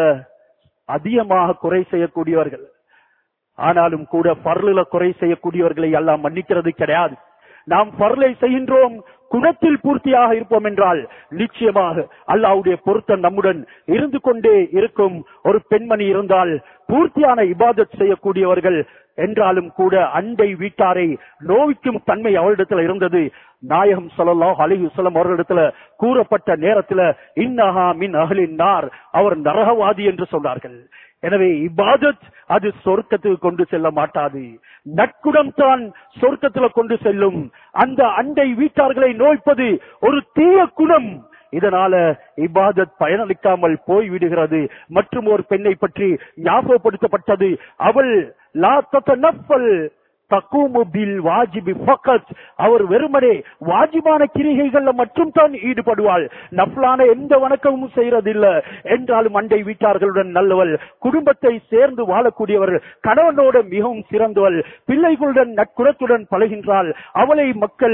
Speaker 1: அதிகமாக குறை செய்யக்கூடியவர்கள் ஆனாலும் கூட பர்லில குறை செய்யக்கூடியவர்களை எல்லாம் மன்னிக்கிறது கிடையாது நாம் பர்லை செய்கின்றோம் குணத்தில் பூர்த்தியாக இருப்போம் என்றால் நிச்சயமாக அல்லாவுடைய பொருத்தம் நம்முடன் இருந்து கொண்டே இருக்கும் ஒரு பெண்மணி இருந்தால் பூர்த்தியான இபாதத் செய்யக்கூடியவர்கள் என்றாலும் கூட அண்டை வீட்டாரை நோவிக்கும் தன்மை அவரிடத்துல இருந்தது நாயகம் சொல்லலாம் அலிஹுசலம் அவர்களிடத்துல கூறப்பட்ட நேரத்துல இன்னஹா மின் அகலின் நார் அவர் நரகவாதி என்று சொன்னார்கள் எனவே இபாதத் அது சொர்க்கத்துக்கு கொண்டு செல்ல மாட்டாது நற்குணம் தான் சொர்க்கத்துல கொண்டு செல்லும் அந்த அண்டை வீட்டார்களை நோய்ப்பது ஒரு தீய குணம் இதனால இபாதத் பயனளிக்காமல் போய் விடுகிறது மற்றும் ஒரு பெண்ணை பற்றி ஞாபகப்படுத்தப்பட்டது அவள் லா தத்தனஃபல் தக்கூமு பில் வாஜிபி ஃபக்கத் அவர் வெறுமனே வாஜிபான கிரிகைகள்ல மட்டும் தான் ஈடுபடுவாள் நஃப்லான எந்த வணக்கமும் செய்யறதில்ல என்றாலும் அண்டை வீட்டார்களுடன் நல்லவள் குடும்பத்தை சேர்ந்து வாழக்கூடியவள் கணவனோட மிகவும் சிறந்தவள் பிள்ளைகளுடன் நட்குணத்துடன் பழகின்றாள் அவளை மக்கள்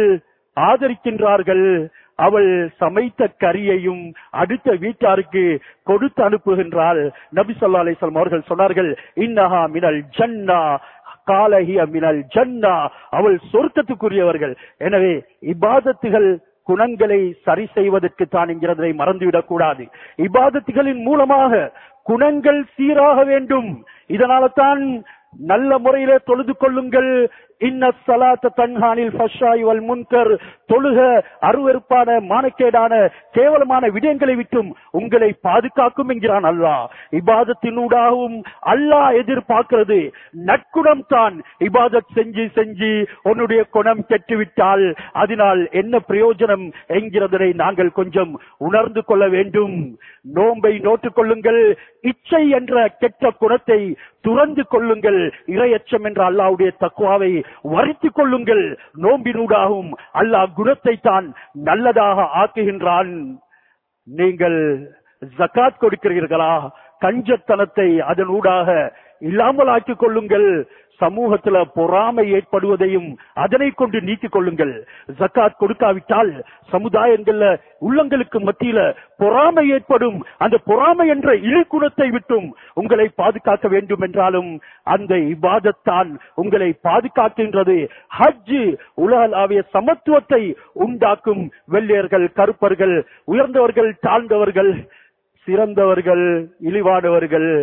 Speaker 1: ஆதரிக்கின்றார்கள் அவள் சமைத்த கறியையும் அடுத்த வீட்டாருக்கு கொடுத்து அனுப்புகின்றாள் நபி சொல்லா அலிஸ்லாம் அவர்கள் சொன்னார்கள் இன்னஹா மினல் ஜன்னா காலஹிய மினல் ஜன்னா அவள் சொர்க்கத்துக்குரியவர்கள் எனவே இபாதத்துகள் குணங்களை சரி செய்வதற்கு தான் என்கிறதை மறந்துவிடக் கூடாது இபாதத்துகளின் மூலமாக குணங்கள் சீராக வேண்டும் இதனால தான் நல்ல முறையிலே தொழுது கொள்ளுங்கள் இன்ன சலாத்த தன்ஹானில் ஃபஷாய் வல் முன்கர் தொழுக அருவருப்பான மானக்கேடான கேவலமான விடயங்களை விட்டும் உங்களை பாதுகாக்கும் என்கிறான் அல்லாஹ் இபாதத்தினூடாகவும் அல்லாஹ் எதிர்பார்க்கிறது நற்குணம் தான் இபாதத் செஞ்சு செஞ்சு உன்னுடைய குணம் கெட்டுவிட்டால் அதனால் என்ன பிரயோஜனம் என்கிறதனை நாங்கள் கொஞ்சம் உணர்ந்து கொள்ள வேண்டும் நோன்பை நோட்டுக் கொள்ளுங்கள் இச்சை என்ற கெட்ட குணத்தை துறந்து கொள்ளுங்கள் இரையச்சம் என்ற அல்லாவுடைய தக்குவாவை வரித்துக் கொள்ளுங்கள் நோம்பினூடாகவும் அல்லாஹ் குணத்தை தான் நல்லதாக ஆக்குகின்றான் நீங்கள் ஜக்காத் கொடுக்கிறீர்களா கஞ்சத்தனத்தை அதனூடாக இல்லாமல் ஆக்கிக் கொள்ளுங்கள் சமூகத்துல பொறாமை ஏற்படுவதையும் அதனை கொண்டு நீக்கிக் கொள்ளுங்கள் ஜக்காத் கொடுக்காவிட்டால் சமுதாயங்கள்ல உள்ளங்களுக்கு மத்தியில பொறாமை ஏற்படும் அந்த பொறாமை என்ற இழிகுணத்தை விட்டும் உங்களை பாதுகாக்க வேண்டும் என்றாலும் அந்த இபாதத்தான் உங்களை பாதுகாக்கின்றது ஹஜ் உலகளாவிய சமத்துவத்தை உண்டாக்கும் வெள்ளையர்கள் கருப்பர்கள் உயர்ந்தவர்கள் தாழ்ந்தவர்கள் சிறந்தவர்கள் இழிவானவர்கள்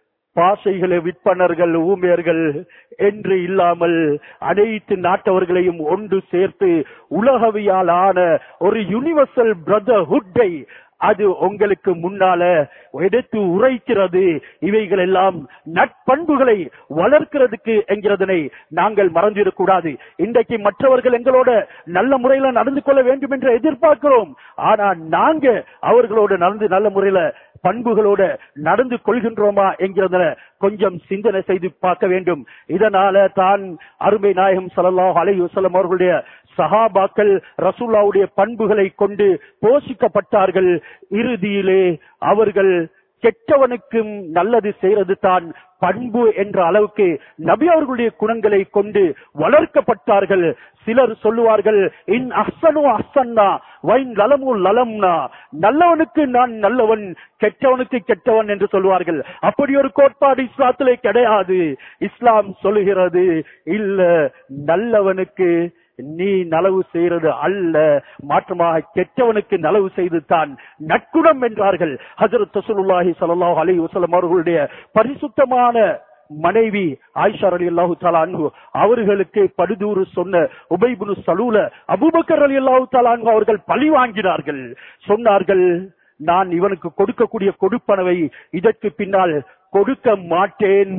Speaker 1: பாசைகளை விற்பனர்கள் ஊமையர்கள் என்று இல்லாமல் அனைத்து நாட்டவர்களையும் ஒன்று சேர்த்து உலகவியால் ஆன ஒரு யூனிவர்சல் பிரதர்ஹுட்டை அது உங்களுக்கு முன்னால எடுத்து உரைக்கிறது இவைகள் எல்லாம் நட்பண்புகளை வளர்க்கிறதுக்கு என்கிறதனை நாங்கள் மறந்துவிடக் கூடாது இன்றைக்கு மற்றவர்கள் எங்களோட நல்ல முறையில நடந்து கொள்ள வேண்டும் என்று எதிர்பார்க்கிறோம் ஆனா நாங்க அவர்களோட நடந்து நல்ல முறையில பண்புகளோட நடந்து கொள்கின்றோமா என்கிறத கொஞ்சம் சிந்தனை செய்து பார்க்க வேண்டும் இதனால தான் அருமை நாயகம் ஸல்லல்லாஹு அலைஹி வஸல்லம் அவர்களுடைய சஹாபாக்கள் ரசூல்லாவுடைய பண்புகளை கொண்டு போஷிக்கப்பட்டார்கள் இறுதியிலே அவர்கள் கெட்டவனுக்கும் நல்லது செய்யறது தான் பண்பு என்ற அளவுக்கு நபி அவர்களுடைய குணங்களை கொண்டு வளர்க்கப்பட்டார்கள் சிலர் சொல்லுவார்கள் இன் அஹ்சனு அஹ்சன்னா வைன் லலமு லலம்னா நல்லவனுக்கு நான் நல்லவன் கெட்டவனுக்கு கெட்டவன் என்று சொல்வார்கள் அப்படி ஒரு கோட்பாடு இஸ்லாத்திலே கிடையாது இஸ்லாம் சொல்லுகிறது இல்ல நல்லவனுக்கு நீ நலவு செய்யறது அல்ல மாற்றமாக கெட்டவனுக்கு நலவு செய்து தான் நற்குணம் என்றார்கள் ஹஜரத் ரசூலுல்லாஹி ஸல்லல்லாஹு அலைஹி வஸல்லம் அவர்களுடைய பரிசுத்தமான மனைவி ஆயிஷா அலி அல்லாஹு அன்ஹு அவர்களுக்கு படுதூறு சொன்ன உபைபுனு சலூல அபூபக்கர் அலி அல்லாஹு அன்ஹு அவர்கள் பழி வாங்கினார்கள் சொன்னார்கள் நான் இவனுக்கு கொடுக்கக்கூடிய கொடுப்பனவை இதற்கு பின்னால் கொடுக்க மாட்டேன்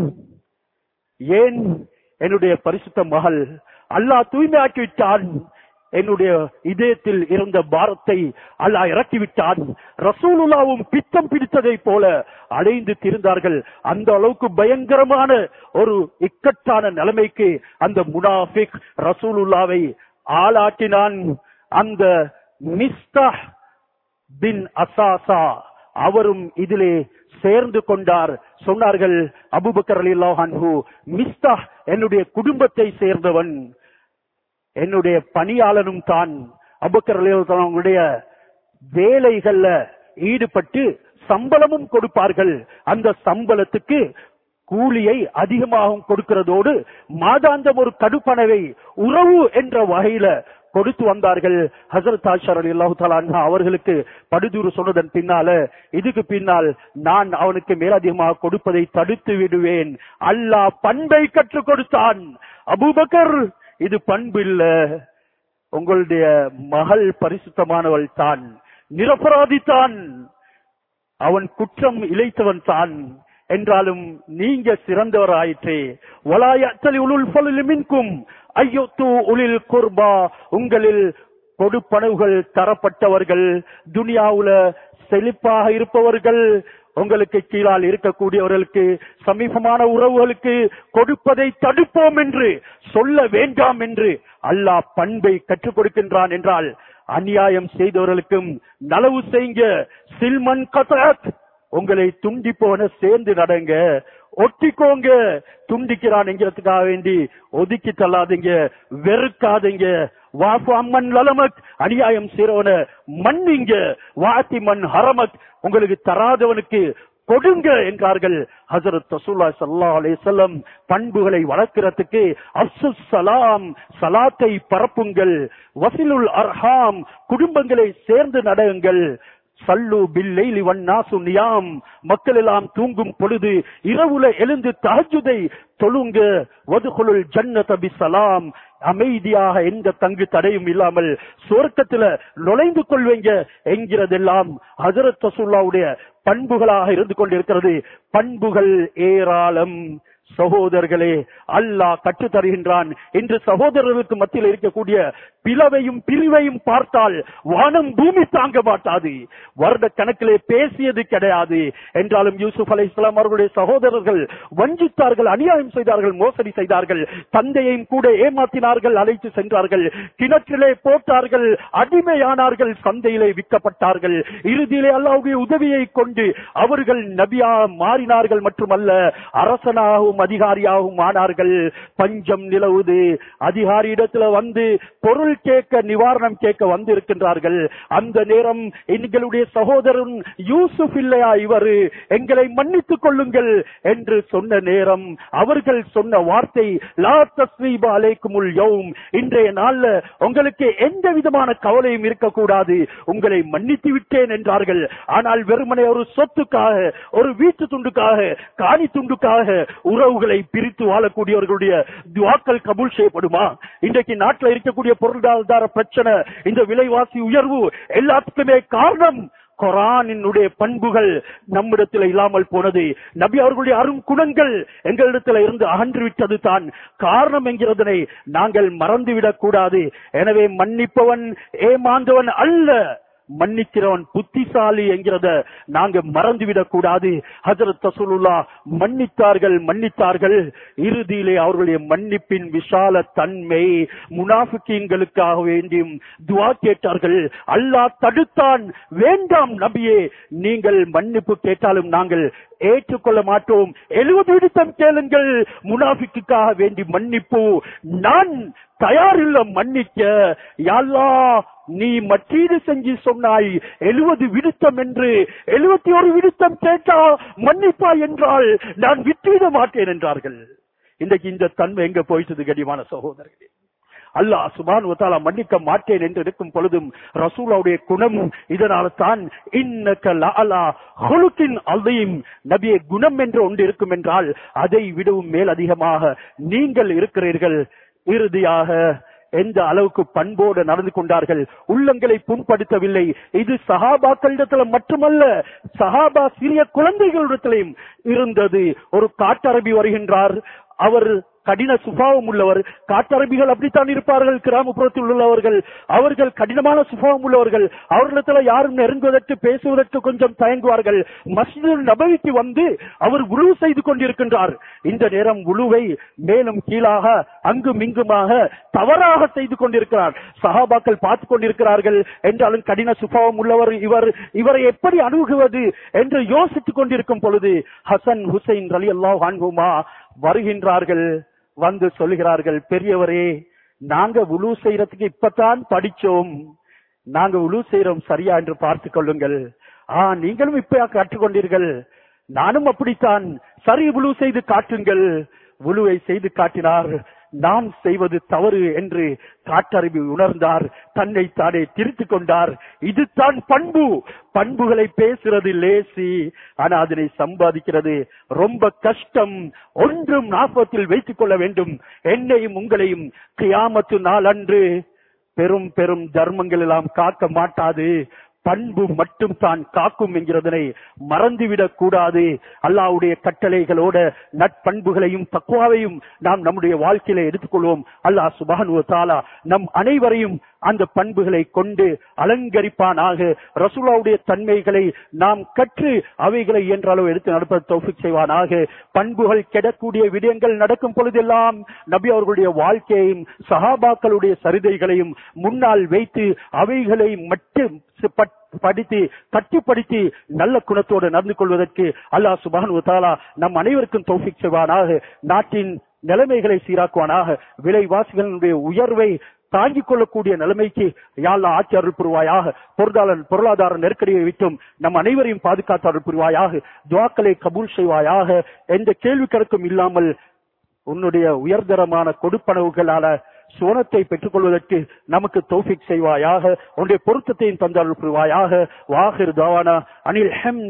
Speaker 1: ஏன் என்னுடைய பரிசுத்த மகள் அல்லாஹ் தூய்மையாக்கி விட்டான் என்னுடைய இதயத்தில் இருந்த பாரத்தை அல்லாஹ் இறக்கிவிட்டான் ரசூலுல்லாவும் பித்தம் பிடித்ததை போல அடைந்து திரிந்தார்கள் அந்த அளவுக்கு பயங்கரமான ஒரு இக்கட்டான நிலைமைக்கு அந்த முனாஃபிக் ரசூலுல்லாவை ஆளாக்கினான் அந்த மிஸ்தஹ் பின் அசாசா அவரும் இதிலே சேர்ந்து கொண்டார் சொன்னார்கள் அபுபக்கர் அலில்லாஹ் அன்ஹு மிஸ்தா என்னுடைய குடும்பத்தை சேர்ந்தவன் என்னுடைய பணியாளனும் தான் அபுபக்கர் அலில்லாஹ் அவங்களுடைய வேலைகள்ல ஈடுபட்டு சம்பளமும் கொடுப்பார்கள் அந்த சம்பளத்துக்கு கூலியை அதிகமாகவும் கொடுக்கிறதோடு மாதாந்தம் ஒரு கடுப்பனவை உறவு என்ற வகையில கொடுத்து வந்தார்கள் ஹசரத் ஆஷர் அலி அல்லாஹு அவர்களுக்கு படுதூறு சொன்னதன் பின்னால இதுக்கு பின்னால் நான் அவனுக்கு மேலதிகமாக கொடுப்பதை தடுத்து விடுவேன் அல்லாஹ் பண்பை கற்றுக் கொடுத்தான் அபூபக்கர் இது பண்பு இல்ல உங்களுடைய மகள் பரிசுத்தமானவள் தான் நிரபராதி தான் அவன் குற்றம் இழைத்தவன் தான் என்றாலும் நீங்க சிறந்தவர் ஆயிற்றே வலாயத்தலி உளுல் பலில் மின்கும் ஐயோ தூ உளில் குர்பா உங்களில் கொடுப்பனவுகள் தரப்பட்டவர்கள் துனியாவுல செழிப்பாக இருப்பவர்கள் உங்களுக்கு கீழால் இருக்கக்கூடியவர்களுக்கு சமீபமான உறவுகளுக்கு கொடுப்பதை தடுப்போம் என்று சொல்ல வேண்டாம் என்று அல்லாஹ் பண்பை கற்றுக் கொடுக்கின்றான் என்றால் அநியாயம் செய்தவர்களுக்கும் நலவு செய்யுங்க சில்மன் கதத் உங்களை துண்டி போன சேர்ந்து நடங்க ஒட்டிக்கோங்க துண்டிக்கிறான் என்கிறதுக்காக வேண்டி ஒதுக்கி தள்ளாதீங்க வெறுக்காதீங்க வாஃபு அம்மன் லலமக் அநியாயம் செய்றவன மன்னிங்க வாத்தி மண் ஹரமக் உங்களுக்கு தராதவனுக்கு கொடுங்க என்றார்கள் ஹசரத் ரசூல்லா ஸல்லல்லாஹு அலைஹி வஸல்லம் பண்புகளை வளர்க்கிறதுக்கு அப்சுஸ் சலாம் சலாத்தை பரப்புங்கள் வசிலுல் அர்ஹாம் குடும்பங்களை சேர்ந்து நடங்கள் சல்லு பில்லைலி வன்னாசு நியாம் மக்கள் எல்லாம் தூங்கும் பொழுது இரவுல எழுந்து தஹஜுதை தொழுங்க வதுகுலுல் ஜன்னத பிசலாம் அமைதியாக எந்த தங்கு தடையும் இல்லாமல் சுவர்க்கத்துல நுழைந்து கொள்வீங்க என்கிறதெல்லாம் ஹஜரத் ரசூல்லாவுடைய பண்புகளாக இருந்து கொண்டிருக்கிறது பண்புகள் ஏராளம் சகோதரர்களே அல்லாஹ் கற்றுத் தருகின்றான் இன்று சகோதரர்களுக்கு மத்தியில் இருக்கக்கூடிய பிளவையும் பிரிவையும் பார்த்தால் வானம் பூமி தாங்க மாட்டாது வருட கணக்கிலே பேசியது கிடையாது என்றாலும் யூசுப் அலை இஸ்லாம் அவர்களுடைய சகோதரர்கள் வஞ்சித்தார்கள் அநியாயம் செய்தார்கள் மோசடி செய்தார்கள் தந்தையையும் கூட ஏமாத்தினார்கள் அழைத்து சென்றார்கள் கிணற்றிலே போட்டார்கள் அடிமையானார்கள் சந்தையிலே விற்கப்பட்டார்கள் இறுதியிலே அல்லாவுடைய உதவியை கொண்டு அவர்கள் நபியா மாறினார்கள் மட்டுமல்ல அரசனாகவும் அதிகாரியாகவும் ஆனார்கள் பஞ்சம் நிலவுது அதிகாரி இடத்துல வந்து பொருள் கேட்க நிவாரணம் கேட்க வந்திருக்கின்றார்கள் அந்த நேரம் எங்களுடைய சகோதரன் யூசுப் இல்லையா இவரு எங்களை மன்னித்துக் கொள்ளுங்கள் என்று சொன்ன நேரம் அவர்கள் சொன்ன வார்த்தை லா தஸ்ரீப அலைக்குமுல் யௌம் இன்றைய நாள்ல உங்களுக்கு எந்த விதமான கவலையும் இருக்கக்கூடாது உங்களை மன்னித்து விட்டேன் என்றார்கள் ஆனால் வெறுமனே ஒரு சொத்துக்காக ஒரு வீட்டு துண்டுக்காக காணி துண்டுக்காக உறவுகளை பிரித்து வாழக்கூடியவர்களுடைய துவாக்கள் கபூல் செய்யப்படுமா இன்றைக்கு நாட்டில் இருக்கக்கூடிய பொருளாதார பிரச்சனை இந்த விலைவாசி உயர்வு எல்லாத்துக்குமே காரணம் குரானினுடைய பண்புகள் நம்மிடத்தில் இல்லாமல் போனது நபி அவர்களுடைய அரும் குணங்கள் எங்களிடத்தில் இருந்து அகன்று விட்டது தான் காரணம் என்கிறதனை நாங்கள் மறந்துவிடக் கூடாது எனவே மன்னிப்பவன் ஏமாந்தவன் அல்ல மன்னிக்கிறவன் புத்திசாலி என்கிறத நாங்க மறந்துவிடக் கூடாது ஹஜரத் ரசூலுல்லா மன்னித்தார்கள் மன்னித்தார்கள் இறுதியிலே அவர்களுடைய மன்னிப்பின் விசால தன்மை முனாஃபிக்கீன்களுக்காக வேண்டியும் துவா கேட்டார்கள் அல்லாஹ் தடுத்தான் வேண்டாம் நபியே நீங்கள் மன்னிப்பு கேட்டாலும் நாங்கள் ஏற்றுக்கொள்ள மாட்டோம் எழுபது விடுத்தம் கேளுங்கள் முனாஃபிக்குக்காக வேண்டி மன்னிப்பு நான் தயாரில்ல மன்னிக்க யாழ்லா நீ மற்றீடு செஞ்சு சொன்னாய் எழுபது விடுத்தம் என்று எழுபத்தி ஒரு விடுத்தம் கேட்டா மன்னிப்பா என்றால் நான் விட்டுவிட மாட்டேன் என்றார்கள் இன்றைக்கு இந்த தன்மை எங்க போயிட்டது கடிமான சகோதரர்களே அல்லாஹ் சுபான் வத்தாலா மன்னிக்க மாட்டேன் என்று இருக்கும் பொழுதும் ரசூலாவுடைய குணம் இதனால தான் இன்னக்க லஅலா ஹுலுக்கின் அலீம் நபியே குணம் என்று ஒன்று இருக்கும் என்றால் அதை விடவும் மேல் அதிகமாக நீங்கள் இருக்கிறீர்கள் இறுதியாக எந்த அளவுக்கு பண்போடு நடந்து கொண்டார்கள் உள்ளங்களை புண்படுத்தவில்லை இது சஹாபாக்களிடத்துல மட்டுமல்ல சஹாபா சிறிய குழந்தைகளிடத்திலையும் இருந்தது ஒரு காட்டரபி வருகின்றார் அவர் கடின சுபாவம் உள்ளவர் காட்டரபிகள் அப்படித்தான் இருப்பார்கள் கிராமப்புறத்தில் உள்ளவர்கள் அவர்கள் கடினமான சுபாவம் உள்ளவர்கள் அவர்களிடத்துல யாரும் நெருங்குவதற்கு பேசுவதற்கு கொஞ்சம் தயங்குவார்கள் மஸ்ஜித் நபவிக்கு வந்து அவர் உழு செய்து கொண்டிருக்கின்றார் இந்த நேரம் உழுவை மேலும் கீழாக அங்கும் இங்குமாக தவறாக செய்து கொண்டிருக்கிறார் சஹாபாக்கள் பார்த்து கொண்டிருக்கிறார்கள் என்றாலும் கடின சுபாவம் உள்ளவர் இவர் இவரை எப்படி அணுகுவது என்று யோசித்துக் கொண்டிருக்கும் பொழுது ஹசன் ஹுசைன் அலி அல்லாஹ் வருகின்றார்கள் வந்து சொல்லுகிறார்கள் பெரியவரே நாங்க உழு செய்யறதுக்கு இப்பதான் படிச்சோம் நாங்க உழு செய்யறோம் சரியா என்று பார்த்துக் கொள்ளுங்கள் ஆ நீங்களும் இப்ப கற்றுக்கொண்டீர்கள் நானும் அப்படித்தான் சரி உழு செய்து காட்டுங்கள் உழுவை செய்து காட்டினார் நாம் செய்வது தவறு என்று காட்டறிவு உணர்ந்தார் தன்னை தானே திருத்திக் கொண்டார் இதுதான் பண்பு பண்புகளை பேசுறது லேசி ஆனா அதனை சம்பாதிக்கிறது ரொம்ப கஷ்டம் ஒன்றும் நாற்பத்தில் வைத்துக் கொள்ள வேண்டும் என்னையும் உங்களையும் கியாமத்து நாள் அன்று பெரும் பெரும் தர்மங்கள் எல்லாம் காக்க மாட்டாது பண்பு மட்டும் தான் காக்கும் என்கிறதனை மறந்துவிடக் கூடாது அல்லாவுடைய கட்டளைகளோட நட்பண்புகளையும் தக்குவாவையும் நாம் நம்முடைய வாழ்க்கையில எடுத்துக்கொள்வோம் அல்லாஹ் சுபானு தாலா நம் அனைவரையும் அந்த பண்புகளை கொண்டு அலங்கரிப்பானாக ரசூலாவுடைய தன்மைகளை நாம் கற்று அவைகளை இயன்றளவு எடுத்து நடப்பது தௌஃபிக் செய்வானாக பண்புகள் கெடக்கூடிய விடயங்கள் நடக்கும் பொழுதெல்லாம் நபி அவர்களுடைய வாழ்க்கையையும் சஹாபாக்களுடைய சரிதைகளையும் முன்னால் வைத்து அவைகளை மட்டும் பட்- படித்து கட்டுப்படுத்தி நல்ல குணத்தோடு நடந்து கொள்வதற்கு அல்லாஹ் சுபானு தாலா நம் அனைவருக்கும் தௌஃபிக் செய்வானாக நாட்டின் நிலைமைகளை சீராக்குவானாக விலைவாசிகளுடைய உயர்வை தாங்கிக் கொள்ளக்கூடிய நிலைமைக்கு யாழ்லா ஆட்சி அருள் புரிவாயாக பொருளாதார பொருளாதார நெருக்கடியை விட்டும் நம் அனைவரையும் பாதுகாத்து அருள் புரிவாயாக துவாக்களை கபூல் செய்வாயாக எந்த கேள்வி கணக்கும் இல்லாமல் உன்னுடைய உயர்தரமான கொடுப்பனவுகளால சுவனத்தை பெற்றுக் கொள்வதற்கு நமக்கு தௌஃபிக் செய்வாயாக உன்னுடைய பொருத்தத்தையும் தந்தால் புரிவாயாக வாஹிர் தாவானா அனில் ஹம்